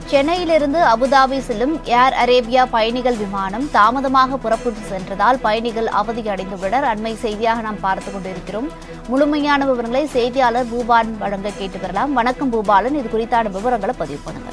சென்னையிலிருந்து அபுதாபி செல்லும் Air Arabia பயணிகள் விமானம் தாமதமாக புறப்பட்டு சென்றதால் பயணிகள் அவதி அடைந்துள்ளனர் அண்மை செய்தியாக நாம் பார்த்துக் கொண்டிருக்கிறோம் முழுமையான விவரங்களை செய்தியாளர் பூபாலன் வழங்க கேட்டு வரலாம் வணக்கம் பூபாலன் இது குறித்தான விவரங்களை பதிவு பண்ணுங்க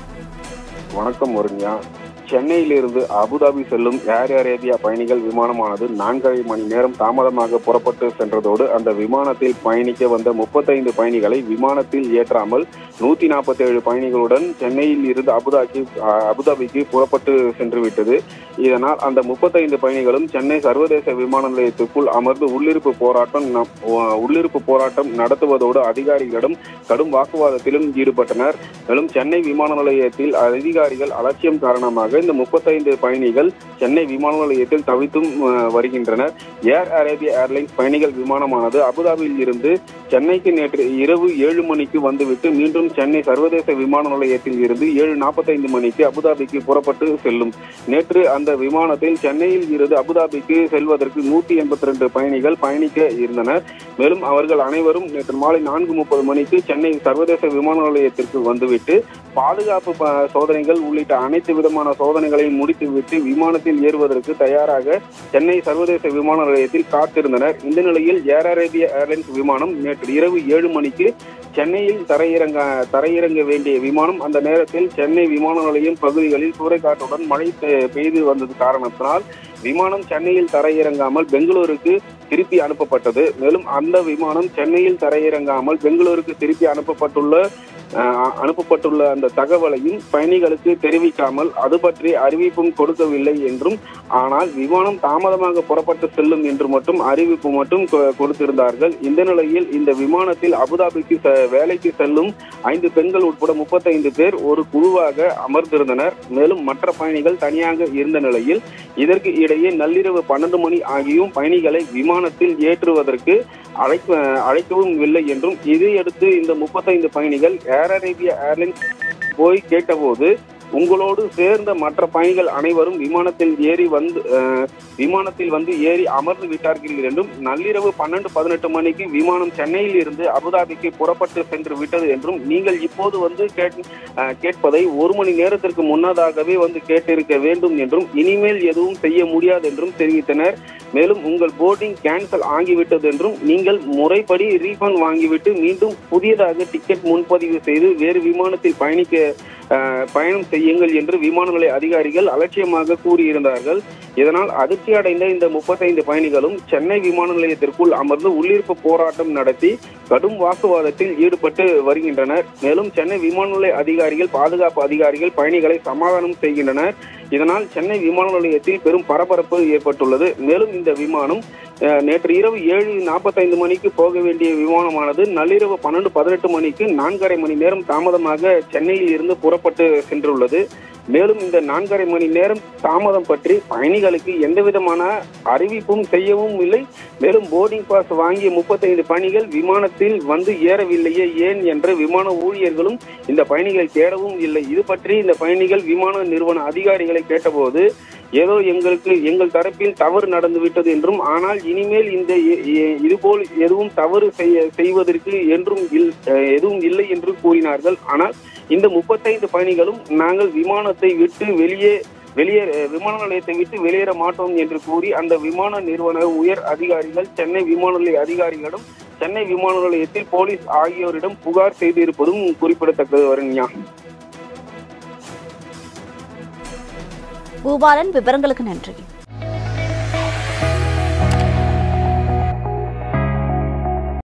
வணக்கம் வருண்யா சென்னையிலிருந்து அபுதாபி செல்லும் ஏர் அரேபியா பயணிகள் விமானமானது நான்கரை மணி நேரம் தாமதமாக புறப்பட்டு சென்றதோடு அந்த விமானத்தில் பயணிக்க வந்த முப்பத்தைந்து பயணிகளை விமானத்தில் ஏற்றாமல் நூத்தி நாற்பத்தி ஏழு பயணிகளுடன் சென்னையில் இருந்து அபுதாபி அபுதாபிக்கு புறப்பட்டு சென்று விட்டது இதனால் அந்த முப்பத்தைந்து பயணிகளும் சென்னை சர்வதேச விமான நிலையத்துக்குள் அமர்ந்து உள்ளிருப்பு போராட்டம் ந- உள்ளிருப்பு போராட்டம் நடத்துவதோடு அதிகாரிகளிடம் கடும் வாக்குவாதத்திலும் ஈடுபட்டனர் மேலும் சென்னை விமான நிலையத்தில் அதிகாரிகள் அலட்சியம் காரணமாக இந்த முப்பத்தைந்து பயணிகள் சென்னை விமான நிலையத்தில் தவித்தும் அஹ், வருகின்றனர் ஏர் அரேபியா ஏர்லைன்ஸ் பயணிகள் விமானமானது அபுதாபியில் இருந்து சென்னைக்கு நேற்று இரவு ஏழு மணிக்கு வந்துவிட்டு மீண்டும் சென்னை சர்வதேச விமான நிலையத்தில் இருந்து ஏழு நாற்பத்தைந்து மணிக்கு அபுதாபிக்கு புறப்பட்டு செல்லும் நேற்று அந்த விமானத்தில் சென்னையில் இருந்து அபுதாபிக்கு செல்வதற்கு நூற்றி எண்பத்தி ரெண்டு பயணிகள் பயணிக்க இருந்தனர் மேலும் அவர்கள் அனைவரும் நேற்று மாலை நான்கு முப்பது மணிக்கு சென்னை சர்வதேச விமான நிலையத்திற்கு வந்துவிட்டு பாதுகாப்பு ப- சோதனைகள் உள்ளிட்ட அனைத்து விதமான சோதனைகளையும் முடித்துவிட்டு விமானத்தில் ஏறுவதற்கு தயாராக சென்னை சர்வதேச விமான நிலையத்தில் காத்திருந்தனர் இந்த நிலையில் ஏர் அரேபியா ஏர்லைன்ஸ் விமானம் நேற்று இரவு ஏழு மணிக்கு சென்னையில் தரையிறங்க தரையிறங்க வேண்டிய விமானம் அந்த நேரத்தில் சென்னை விமான நிலையம் பகுதிகளில் சூறைக்காற்றுடன் மழை பெ- பெய்து வந்தது காரணத்தினால் விமானம் சென்னையில் தரையிறங்காமல் பெங்களூருக்கு திருப்பி அனுப்பப்பட்டது மேலும் அந்த விமானம் சென்னையில் தரையிறங்காமல் பெங்களூருக்கு திருப்பி அனுப்பப்பட்டுள்ள அஹ், அனுப்பப்பட்டுள்ள அந்த தகவலையும் பயணிகளுக்கு தெரிவிக்காமல் அது பற்றி அறிவிப்பும் கொடுக்கவில்லை என்றும் ஆனால் விமானம் தாமதமாக புறப்பட்டு செல்லும் என்று மட்டும் அறிவிப்பு மட்டும் கொ- கொடுத்திருந்தார்கள் இந்த நிலையில் இந்த விமானத்தில் அபுதாபிக்கு செ- வேலைக்கு செல்லும் ஐந்து பெண்கள் உட்பட முப்பத்தைந்து பேர் ஒரு குழுவாக அமர்ந்திருந்தனர் மேலும் மற்ற பயணிகள் தனியாக இருந்த நிலையில் இதற்கு இடையே நள்ளிரவு பன்னெண்டு மணி ஆகியும் பயணிகளை விமானத்தில் ஏற்றுவதற்கு அழைக்க அழைக்கவும் இல்லை என்றும் இதையடுத்து இந்த முப்பத்தைந்து பயணிகள் ஏர் அரேபியா ஏர்லைன்ஸ் போய் கேட்டபோது உங்களோடு சேர்ந்த மற்ற பயணிகள் அனைவரும் விமானத்தில் ஏறி வந்து அஹ், விமானத்தில் வந்து ஏறி அமர்ந்து விட்டார்கள் என்றும் நள்ளிரவு பன்னெண்டு பதினெட்டு மணிக்கு விமானம் சென்னையில் இருந்து அபுதாபிக்கு புறப்பட்டு சென்று விட்டது என்றும் நீங்கள் இப்போது வந்து கேட் அஹ், கேட்பதை ஒரு மணி நேரத்திற்கு முன்னதாகவே வந்து கேட்டிருக்க வேண்டும் என்றும் இனிமேல் எதுவும் செய்ய முடியாது என்றும் தெரிவித்தனர் மேலும் உங்கள் போர்டிங் கேன்சல் ஆகிவிட்டது என்றும் நீங்கள் முறைப்படி ரீஃபண்ட் வாங்கிவிட்டு மீண்டும் புதியதாக டிக்கெட் முன்பதிவு செய்து வேறு விமானத்தில் பயணிக்க அஹ், பயணம் செய்யுங்கள் என்று விமான நிலைய அதிகாரிகள் அலட்சியமாக கூறியிருந்தார்கள் இதனால் அதிர்ச்சி அடைந்த இந்த முப்பத்தைந்து பயணிகளும் சென்னை விமான நிலையத்திற்குள் அமர்ந்து உள்ளிருப்பு போராட்டம் நடத்தி கடும் வாக்குவாதத்தில் ஈடுபட்டு வருகின்றனர் மேலும் சென்னை விமான நிலைய அதிகாரிகள் பாதுகாப்பு அதிகாரிகள் பயணிகளை சமாதானம் செய்கின்றனர் இதனால் சென்னை விமான நிலையத்தில் பெரும் பரபரப்பு ஏற்பட்டுள்ளது மேலும் இந்த விமானம் அஹ், நேற்று இரவு ஏழு நாற்பத்தைந்து மணிக்கு போக வேண்டிய விமானமானது நள்ளிரவு பன்னெண்டு பதினெட்டு மணிக்கு நான்கரை மணி நேரம் தாமதமாக சென்னையில் இருந்து புறப்பட்டு சென்றுள்ளது மேலும் இந்த நான்கரை மணி நேரம் தாமதம் பற்றி பயணிகளுக்கு எந்த விதமான அறிவிப்பும் செய்யவும் இல்லை மேலும் போர்டிங் பாஸ் வாங்கிய முப்பத்தைந்து பயணிகள் விமானத்தில் வந்து ஏறவில்லையே ஏன் என்ற விமான ஊழியர்களும் இந்த பயணிகளை தேடவும் இல்லை இது பற்றி இந்த பயணிகள் விமான நிறுவன அதிகாரிகளை கேட்டபோது ஏதோ எங்களுக்கு எங்கள் தரப்பில் தவறு நடந்து விட்டது என்றும் ஆனால் இனிமேல் இந்த எ- எ- இதுபோல் எதுவும் தவறு செய்ய செய்வதற்கு என்றும் இல்- அஹ் எதுவும் இல்லை என்று கூறினார்கள் ஆனால் இந்த முப்பத்தைந்து பயணிகளும் நாங்கள் விமானத்தை விட்டு வெளியே வெளியே விமான நிலையத்தை விட்டு வெளியேற மாட்டோம் என்று கூறி அந்த விமான நிறுவன உயர் அதிகாரிகள் சென்னை விமான நிலைய அதிகாரிகளிடம் சென்னை விமான நிலையத்தில் போலீஸ் ஆகியோரிடம் புகார் செய்திருப்பதும் குறிப்பிடத்தக்கது வருண்யா பூபாலன் விவரங்களுக்கு நன்றி